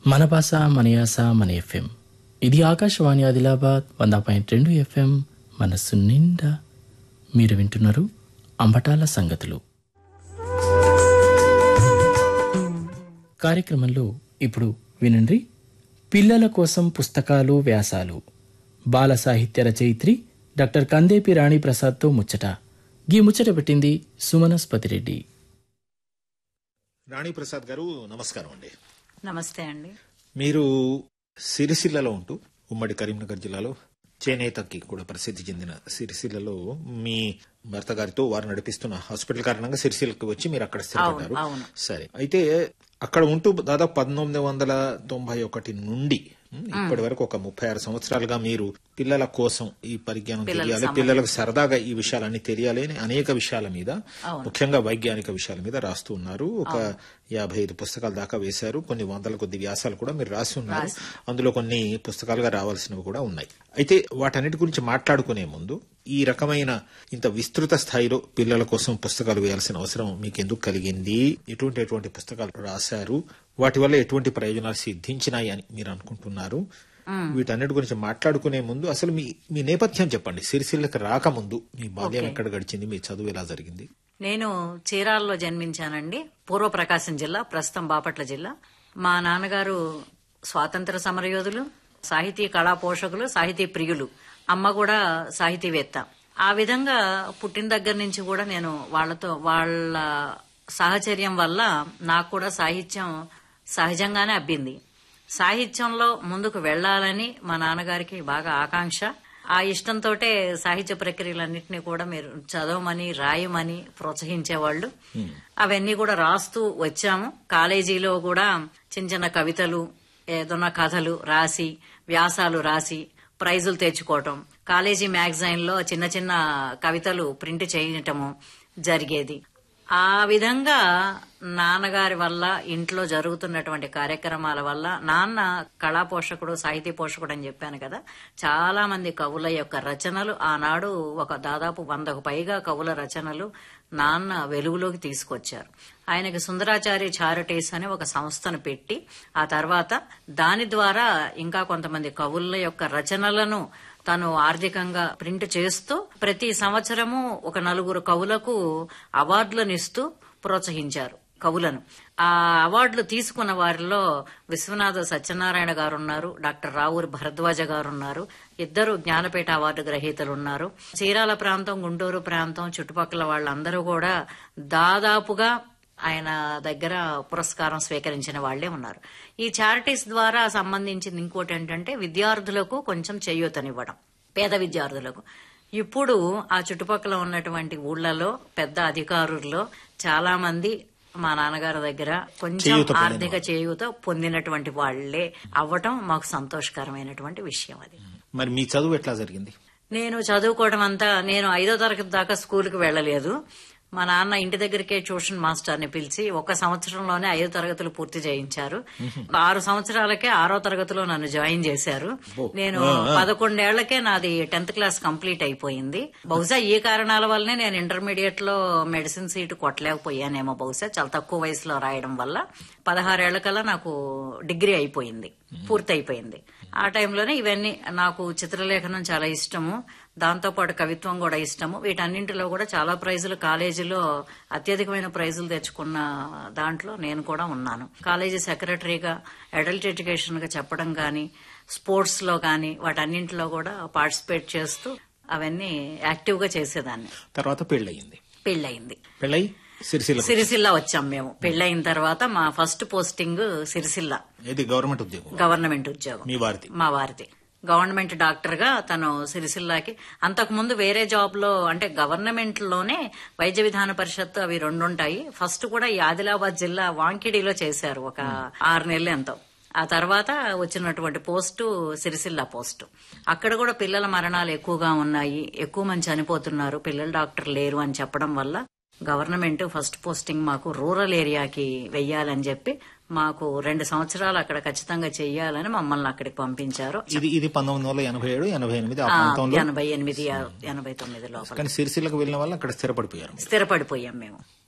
మన భాష మన యాస మన ఎఫ్ఎం ఇది ఆకాశవాణి ఆదిలాబాద్ వంద పాయింట్ రెండు ఎఫ్ఎం మనస్సు నిండా మీరు వింటున్నారు అంబటాల సంగతులు కార్యక్రమంలో ఇప్పుడు వినండి పిల్లల కోసం పుస్తకాలు వ్యాసాలు బాల సాహిత్య రచయిత్రి డాక్టర్ కందేపి రాణి ప్రసాద్తో ముచ్చట గీ ముచ్చట పెట్టింది సుమనస్పతి రెడ్డి రాణి ప్రసాద్ గారు నమస్కారం అండి నమస్తే అండి మీరు సిరిసిల్లలో ఉంటూ ఉమ్మడి కరీంనగర్ జిల్లాలో చేనేతకి కూడా ప్రసిద్ధి చెందిన సిరిసిల్లలో మీ భర్త గారితో వారు నడిపిస్తున్న హాస్పిటల్ కారణంగా సిరిసిల్లకు వచ్చి మీరు అక్కడ స్థిరపడ్డారు అవును, అవును. సరే అయితే అక్కడ ఉంటూ దాదాపు పంతొమ్మిది వందల తొంభై ఒకటి నుండి ఉమ్, ఇప్పటి వరకు ఒక ముప్పై ఆరు సంవత్సరాలుగా మీరు పిల్లల కోసం ఈ పరిజ్ఞానం తెలియాలి పిల్లలకు సరదాగా ఈ విషయాలన్నీ తెలియాలి అని అనేక విషయాల మీద ముఖ్యంగా వైజ్ఞానిక విషయాల మీద రాస్తూ ఉన్నారు ఒక యాభై ఐదు పుస్తకాల దాకా వేశారు కొన్ని వందల కొద్ది వ్యాసాలు కూడా మీరు రాసి ఉన్నారు అందులో కొన్ని పుస్తకాలుగా రావాల్సినవి కూడా ఉన్నాయి అయితే వాటన్నిటి గురించి మాట్లాడుకునే ముందు ఈ రకమైన ఇంత విస్తృత స్థాయిలో పిల్లల కోసం పుస్తకాలు వేయాల్సిన అవసరం మీకు ఎందుకు కలిగింది ఎటువంటి ఎటువంటి పుస్తకాలు రాశారు వాటి వల్ల ఎటువంటి ప్రయోజనాలు సిద్ధించినాయి అని మీరు అనుకుంటున్నారు వీటన్నిటి గురించి మాట్లాడుకునే ముందు అసలు మీ మీ నేపథ్యం చెప్పండి సిరిసిల్లకి రాకముందు మీ బాల్యం ఎక్కడ గడిచింది మీ చదువు ఎలా జరిగింది నేను చీరాల్లో జన్మించానండి పూర్వ ప్రకాశం జిల్లా ప్రస్తుతం బాపట్ల జిల్లా మా నాన్నగారు స్వాతంత్ర సమరయోధులు సాహితీ కళా పోషకులు సాహితీ ప్రియులు అమ్మ కూడా సాహితీవేత్త ఆ విధంగా పుట్టిన దగ్గర నుంచి కూడా నేను వాళ్ళతో వాళ్ళ సాహచర్యం వల్ల నాకు కూడా సాహిత్యం సహజంగానే అబ్బింది సాహిత్యంలో ముందుకు వెళ్లాలని మా నాన్నగారికి బాగా ఆకాంక్ష ఆ ఇష్టంతో సాహిత్య ప్రక్రియలన్నింటినీ కూడా మీరు చదవమని రాయమని ప్రోత్సహించేవాళ్ళు అవన్నీ కూడా రాస్తూ వచ్చాము కాలేజీలో కూడా చిన్న చిన్న కవితలు ఏదన్నా కథలు రాసి వ్యాసాలు రాసి ప్రైజులు తెచ్చుకోవటం కాలేజీ మ్యాగజైన్ లో చిన్న చిన్న కవితలు ప్రింట్ చేయటము జరిగేది ఆ విధంగా నాన్నగారి వల్ల ఇంట్లో జరుగుతున్నటువంటి కార్యక్రమాల వల్ల నాన్న కళా పోషకుడు సాహితీ పోషకుడు అని చెప్పాను కదా చాలా మంది కవుల యొక్క రచనలు ఆనాడు ఒక దాదాపు వందకు పైగా కవుల రచనలు నాన్న వెలుగులోకి తీసుకొచ్చారు ఆయనకి సుందరాచారి చారిటీస్ అని ఒక సంస్థను పెట్టి ఆ తర్వాత దాని ద్వారా ఇంకా కొంతమంది కవుల యొక్క రచనలను తను ఆర్థికంగా ప్రింట్ చేస్తూ ప్రతి సంవత్సరము ఒక నలుగురు కవులకు అవార్డులను ఇస్తూ ప్రోత్సహించారు కవులను ఆ అవార్డులు తీసుకున్న వారిలో విశ్వనాథ సత్యనారాయణ గారు ఉన్నారు డాక్టర్ రావూరి భరద్వాజ గారు ఉన్నారు ఇద్దరు జ్ఞానపీఠ అవార్డు గ్రహీతలు ఉన్నారు చీరాల ప్రాంతం గుంటూరు ప్రాంతం చుట్టుపక్కల వాళ్ళందరూ కూడా దాదాపుగా ఆయన దగ్గర పురస్కారం స్వీకరించిన వాళ్లే ఉన్నారు ఈ చారిటీస్ ద్వారా సంబంధించింది ఇంకోటి ఏంటంటే విద్యార్థులకు కొంచెం చేయూతనివ్వడం పేద విద్యార్థులకు ఇప్పుడు ఆ చుట్టుపక్కల ఉన్నటువంటి ఊళ్ళలో పెద్ద అధికారుల్లో చాలా మంది మా నాన్నగారి దగ్గర కొంచెం చేయూత పొందిన ఆర్థిక చేయూత పొందినటువంటి వాళ్లే అవ్వటం మాకు సంతోషకరమైనటువంటి విషయం అది మరి మీ చదువు ఎట్లా జరిగింది నేను చదువుకోవడం అంతా నేను ఐదో తరగతి దాకా స్కూల్కి వెళ్ళలేదు మా నాన్న ఇంటి దగ్గరికే ట్యూషన్ మాస్టర్ ని పిలిచి ఒక సంవత్సరంలోనే ఐదు తరగతులు పూర్తి చేయించారు ఆరు సంవత్సరాలకే ఆరో తరగతిలో నన్ను జాయిన్ చేశారు నేను పదకొండేళ్లకే నాది టెన్త్ క్లాస్ కంప్లీట్ అయిపోయింది బహుశా ఈ కారణాల వల్లనే నేను ఇంటర్మీడియట్ లో మెడిసిన్ సీటు కొట్టలేకపోయానేమో బహుశా చాలా తక్కువ వయసులో రాయడం వల్ల పదహారేళ్ల కల్లా నాకు డిగ్రీ అయిపోయింది పూర్తి అయిపోయింది ఆ టైంలోనే ఇవన్నీ నాకు చిత్రలేఖనం చాలా ఇష్టము దాంతో పాటు కవిత్వం కూడా ఇష్టము వీటన్నింటిలో కూడా చాలా ప్రైజులు కాలేజీలో అత్యధికమైన ప్రైజులు తెచ్చుకున్న దాంట్లో నేను కూడా ఉన్నాను కాలేజీ సెక్రటరీగా అడల్ట్ ఎడ్యుకేషన్ గా చెప్పడం కానీ స్పోర్ట్స్ లో కానీ వాటన్నింటిలో కూడా పార్టిసిపేట్ చేస్తూ అవన్నీ యాక్టివ్ గా చేసేదాన్ని తర్వాత పెళ్ళయింది పెళ్ళయింది పెళ్ళయి సిరిసిల్ల సిరిసిల్ల వచ్చాం మేము పెళ్ళయిన తర్వాత మా ఫస్ట్ పోస్టింగ్ సిరిసిల్ల ఇది గవర్నమెంట్ ఉద్యోగం గవర్నమెంట్ ఉద్యోగం మీ వారిది మా వారిది గవర్నమెంట్ డాక్టర్ గా తను సిరిసిల్లాకి అంతకుముందు వేరే జాబ్ లో అంటే గవర్నమెంట్ లోనే వైద్య విధాన పరిషత్ అవి రెండు ఉంటాయి ఫస్ట్ కూడా ఈ ఆదిలాబాద్ జిల్లా వాంకిడిలో చేశారు ఒక ఆరు నెలలు ఎంతో ఆ తర్వాత వచ్చినటువంటి పోస్టు సిరిసిల్ల పోస్టు అక్కడ కూడా పిల్లల మరణాలు ఎక్కువగా ఉన్నాయి ఎక్కువ మంది చనిపోతున్నారు పిల్లల డాక్టర్ లేరు అని చెప్పడం వల్ల గవర్నమెంట్ ఫస్ట్ పోస్టింగ్ మాకు రూరల్ ఏరియాకి వెయ్యాలని చెప్పి మాకు రెండు సంవత్సరాలు అక్కడ ఖచ్చితంగా చెయ్యాలని మమ్మల్ని అక్కడికి పంపించారు ఇది ఇది పంతొమ్మిది వందల ఎనభై ఏడు ఎనభై ఎనిమిది ఆ ఆ, ప్రాంతంలో ఎనభై ఎనిమిది ఎనభై తొమ్మిది లోపల కానీ సిరిసిల్లకు వెళ్ళిన వాళ్ళు అక్కడ స్థిరపడిపోయారు స్థిరపడిపోయాం మేము